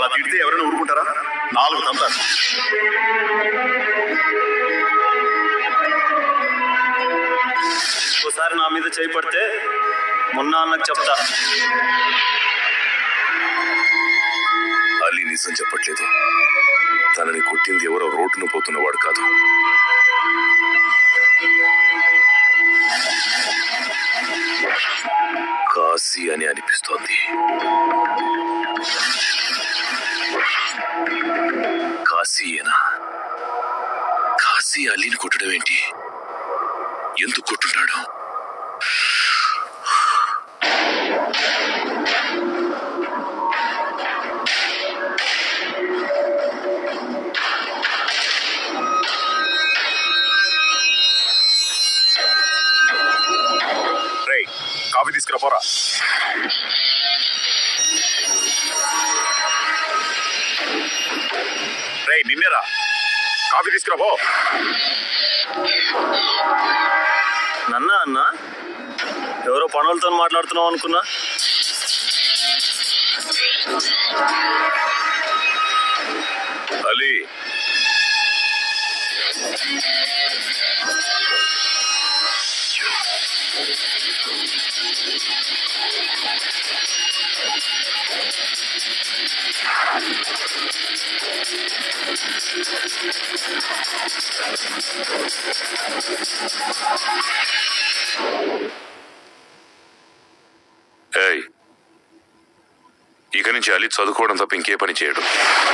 అలా తిడితే ఎవరైనా ఊరుకుంటారా నాలుగు తంతారు ఇంకోసారి నా మీద చేయి పడితే మొన్న అన్నకు చెప్తా అలీ నిజం చెప్పట్లేదు తనని కొట్టింది ఎవరో రోడ్డును పోతున్నవాడు కాదు కాశీ అని అనిపిస్తోంది కాశీయేనా కాశీ అలీని కొట్టడం ఏంటి ఎందుకు కొట్టుంటాడు రేయ్ కాఫీ తీసుకురా పోరా రేయ్ నిన్నేరా కాఫీ తీసుకురా పో నన్నా అన్న ఎవరో పనులతో మాట్లాడుతున్నావు అనుకున్నా అలీ ఏయ్ ఇక నుంచి అలీ చదువుకోవడం తప్ప ఇంకే పని చేయడు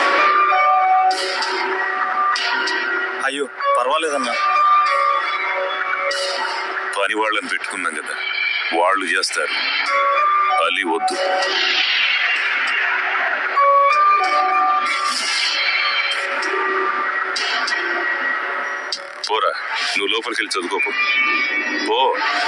అయ్యో పర్వాలేదన్నా పని వాళ్ళని పెట్టుకున్నాం కదా వాళ్ళు చేస్తారు అలీ వద్దు పోరా నువ్వు లోపలికి వెళ్ళి చదువుకోపో పో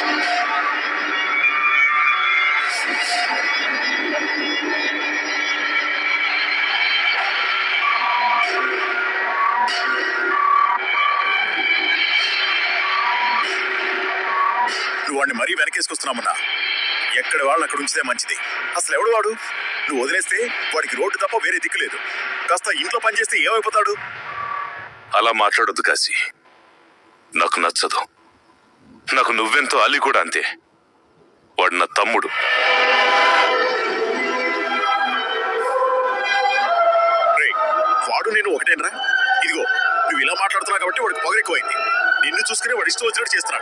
నువ్వు వాడిని మరీ వెనకేసుకొస్తున్నామన్నా ఎక్కడ వాళ్ళని అక్కడ ఉంచితే మంచిది అసలు ఎవడు వాడు నువ్వు వదిలేస్తే వాడికి రోడ్డు తప్ప వేరే దిక్కు లేదు కాస్త ఇంట్లో పని చేస్తే ఏమైపోతాడు అలా మాట్లాడొద్దు కాశీ నాకు నచ్చదు నాకు నువ్వెంతో అలీ కూడా అంతే వాడు నా తమ్ముడు రేయ్ వాడు నేను ఒకటేనరా ఇదిగో నువ్వు ఇలా మాట్లాడుతున్నావు కాబట్టి వాడికి పొగరు ఎక్కువైంది నిన్ను చూసుకుని వాడు ఇష్టం వచ్చినట్టు చేస్తున్నాడు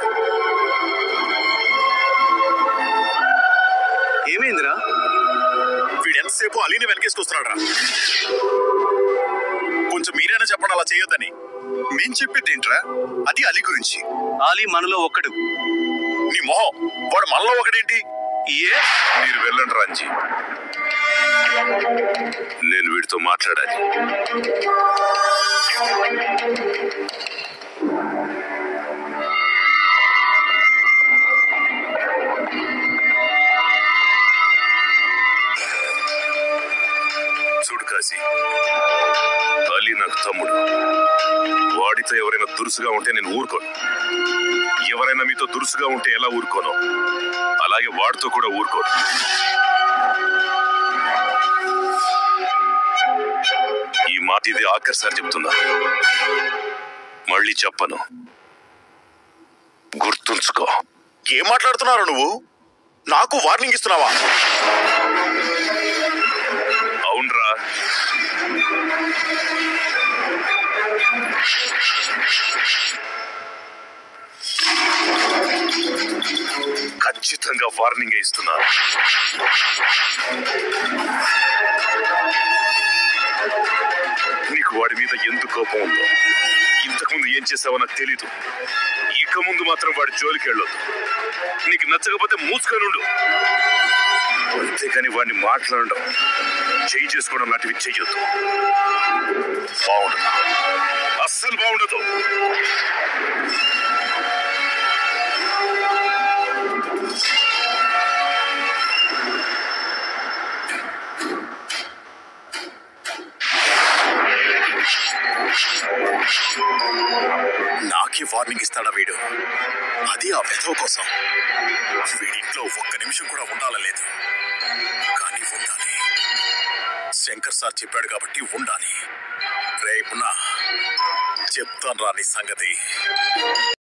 ఏమైందిరా వీడు ఎంతసేపు అలీని వెనకేసుకొస్తున్నాడు రా కొంచెం మీరైనా చెప్పండి అలా చేయొద్దని మేం చెప్పేది ఏంట్రా అది అలీ గురించి ఆలీ మనలో ఒక్కడు నీ మొహం వాడు మనలో ఒకటేంటి ఏ మీరు వెళ్ళండి రాంజీ నేను వీడితో మాట్లాడాలి చూడు కాశీ అలీ నాకు తమ్ముడు వాడితో ఎవరైనా దురుసుగా ఉంటే నేను ఊరుకోను ఎవరైనా మీతో దురుసుగా ఉంటే ఎలా ఊరుకోను అలాగే వాడితో కూడా ఊరుకోను ఈ మాట ఇది ఆఖరిసారి చెప్తున్నా మళ్ళీ చెప్పను గుర్తుంచుకో ఏం మాట్లాడుతున్నారు నువ్వు నాకు వార్నింగ్ ఇస్తున్నావా అవునరా ఖచ్చితంగా వార్నింగ్ ఇస్తున్నాను నీకు వాడి మీద ఎందుకు కోపం ఉందో ఇంతకుముందు ఏం చేసావో నాకు తెలీదు ఇక ముందు మాత్రం వాడి జోలికి వెళ్ళొద్దు నీకు నచ్చకపోతే మూసుకొనుండు అంతేగాని వాడిని మాట్లాడడం చేయి చేసుకోవడం లాంటివి చెయ్యొద్దు బాగుండదు అస్సలు బాగుండదు నాకే వార్నింగ్ ఇస్తాడా వీడు అది ఆ వెధవ కోసం వీడింట్లో ఒక్క నిమిషం కూడా ఉండాలని లేదు కానీ ఉండాలి శంకర్ సార్ చెప్పాడు కాబట్టి ఉండాలి రే మున్నా చెప్తాను రా నీ సంగతి